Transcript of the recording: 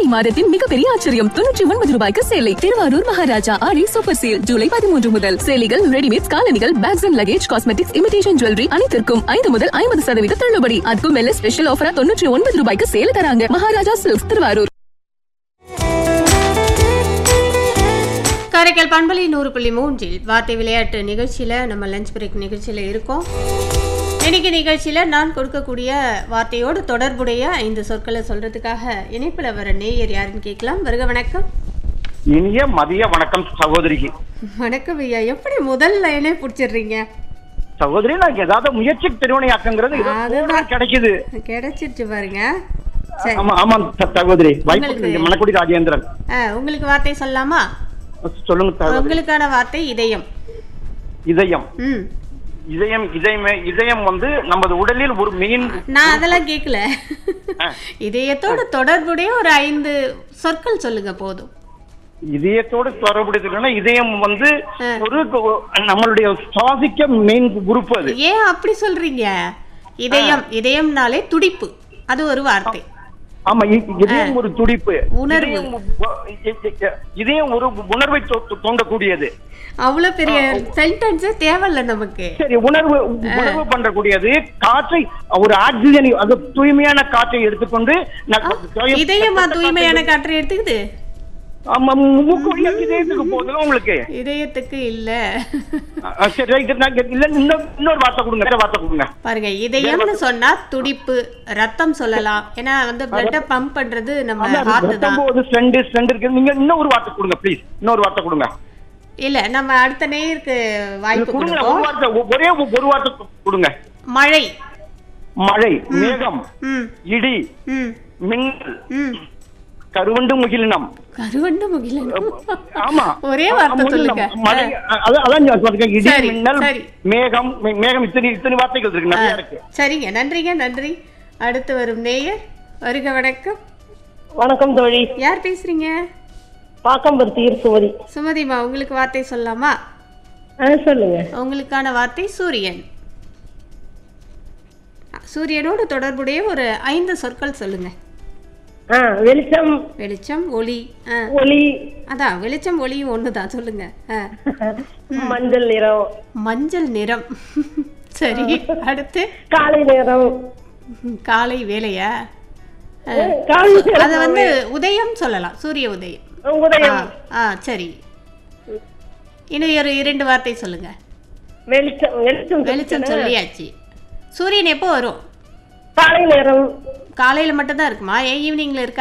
மாதத்தின் மிகப்பெரிய ஆச்சரியம் தொண்ணூற்றி ஒன்பது ரூபாய்க்கு சேலை திருவாரூர் மகாராஜா ஆடி சூப்பர் சேல் ஜூலை பதிமூன்று முதல் சேலைகள் ரெடிமேட் காலணிகள் bags and luggage cosmetics imitation jewellery அனைத்திற்கும் ஐந்து முதல் ஐம்பது சதவீத தள்ளுபடி அதுக்கும் மேல ஸ்பெஷல் ஆஃபரா தொண்ணூற்றி ஒன்பது ரூபாய்க்கு சேல தராங்க மகாராஜா சில்க்ஸ் திருவாரூர் காரைக்கால் பண்பலை நூறு புள்ளி மூன்றில் வார்த்தை விளையாட்டு நிகழ்ச்சியில் நம்ம லஞ்ச் பிரேக் நிகழ்ச்சியில் இருக்கோம் இன்னைக்கு நிகழ்ச்சியில் நான் கொடுக்கக்கூடிய வார்த்தையோடு தொடர்புடைய ஐந்து சொற்களை சொல்றதுக்காக இணைப்பில் வர நேயர் யாருன்னு கேட்கலாம் வருக வணக்கம் இனிய மதிய வணக்கம் சகோதரிக்கு வணக்கம் ஐயா எப்படி முதல் லைனே பிடிச்சிடுறீங்க சகோதரி நான் ஏதாவது முயற்சி திருவினையாக்குங்கிறது ஏதோ அதுதான். தோணா கிடைக்குது கிடைச்சிருச்சு பாருங்க சரி ஆமா ஆமா ச- சகோதரி வாய்ப்பு உங்களுக்கு- நீங்க மணக்குடி ராஜேந்திரன் ஆ, உங்களுக்கு வார்த்தை சொல்லலாமா சொல்லுங்க சகோதரி உங்களுக்கான வார்த்தை இதயம் இதயம் ம் இதயம் இதயம் இதயம் வந்து நமது உடலில் ஒரு மெயின் நான் அதெல்லாம் கேட்கல ஆ. இதயத்தோட தொடர்புடைய ஒரு ஐந்து சொற்கள் சொல்லுங்க போதும் இதயத்தோடு தொடர்புடையதுன்னா இதயம் வந்து ஆ. ஒரு நம்மளுடைய சுவாசிக்க மெயின் உறுப்பு அது ஏன் அப்படி சொல்றீங்க இதயம் இதயம்னாலே துடிப்பு அது ஒரு வார்த்தை ஆமா இ- இதயம் ஒரு துடிப்பு உணர்வு. இதயம் ஒ- இ- இ- இதயம் ஒரு உணர்வை தோ- தோண்டக்கூடியது அவ்வளவு பெரிய சென்டென்ஸே தேவையில்ல நமக்கு சரி உணர்வு உணர்வு பண்றக்கூடியது காற்றை ஒரு ஆக்சிஜன் அது தூய்மையான காற்றை எடுத்துக்கொண்டு ந- இதயமா தூய்மையான காற்றை எடுத்துக்குது ஆமா, மூக்கு வழியா இதயத்துக்கு போகுதுல உங்களுக்கு இதயத்துக்கு இல்ல அஹ் சரி right. நான் கே- இல்ல இன்னொரு இன்னொரு வார்த்தை கொடுங்க வேற வார்த்தை கொடுங்க பாருங்க இதயம்னு சொன்னா துடிப்பு ரத்தம் சொல்லலாம் ஏன்னா வந்து பிளட்ட பம்ப் பண்றது நம்ம ஆமா, அது ஹார்ட் ரத்தம் தான் போகுது ஸ்ட்ரெண்ட் ஸ்ட்ரெண்ட் இருக்கு நீங்க இன்னொரு வார்த்தை கொடுங்க ப்ளீஸ் இன்னொரு வார்த்தை கொடுங்க இல்ல நம்ம அடுத்த நேருக்கு இது வாய்ப்பு கொடுங்க ஒரு கொடுப்போம் வார்த்தை ஒ- ஒரே ஒரு- ஒரு வார்த்தை கு- கொடுங்க மழை மழை மேகம் ம் இடி ம் மின்னல் ம் கருவண்டு முகிலினம் கருவண்டு முகிலன் ஆமா ஒரே வார்த்தை முகிலினம். சொல்லுங்க மழை அதான் அதான் நான் சொல்றேன். இடி சரி, மின்னல் சரி. மேகம் மே- மேகம் இத்தனை இத்தனை வார்த்தைகள் இருக்கு நிறைய இருக்கு சரிங்க நன்றிங்க நன்றி அடுத்து வரும் நேயர் வருக வணக்கம் வணக்கம் தோழி யார் பேசுறீங்க பாக்கம்பருத்தியூர் சுமதி சுமதிமா உங்களுக்கு வார்த்தை சொல்லலாமா ஆ சொல்லுங்க உங்களுக்கான வார்த்தை சூரியன் சூரியனோடு தொடர்புடைய ஒரு ஐந்து சொற்கள் சொல்லுங்க ஆ வெளிச்சம் வெளிச்சம் ஒளி ஆ, ஒளி அதான் வெளிச்சம் ஒளியும் ஒண்ணுதான் சொல்லுங்க ஆ. மஞ்சள் நிறம் மஞ்சள் நிறம் சரி அடுத்து காலை நேரம் காலை வேலையா காலை நேரம் அது வந்து உதயம் சொல்லலாம் சூரிய உதயம் ஆ, உதயம் ஆ சரி இன்னும் ஒரு இரண்டு வார்த்தை சொல்லுங்க வெளிச்சம் வெளிச்சம் வெளிச்சம் சொல்லியாச்சு சூரியன் எப்போ வரும் காலை நேரம் காலையில மட்டும் தான் இருக்குமா ஏன் ஈவினிங்ல இருக்கா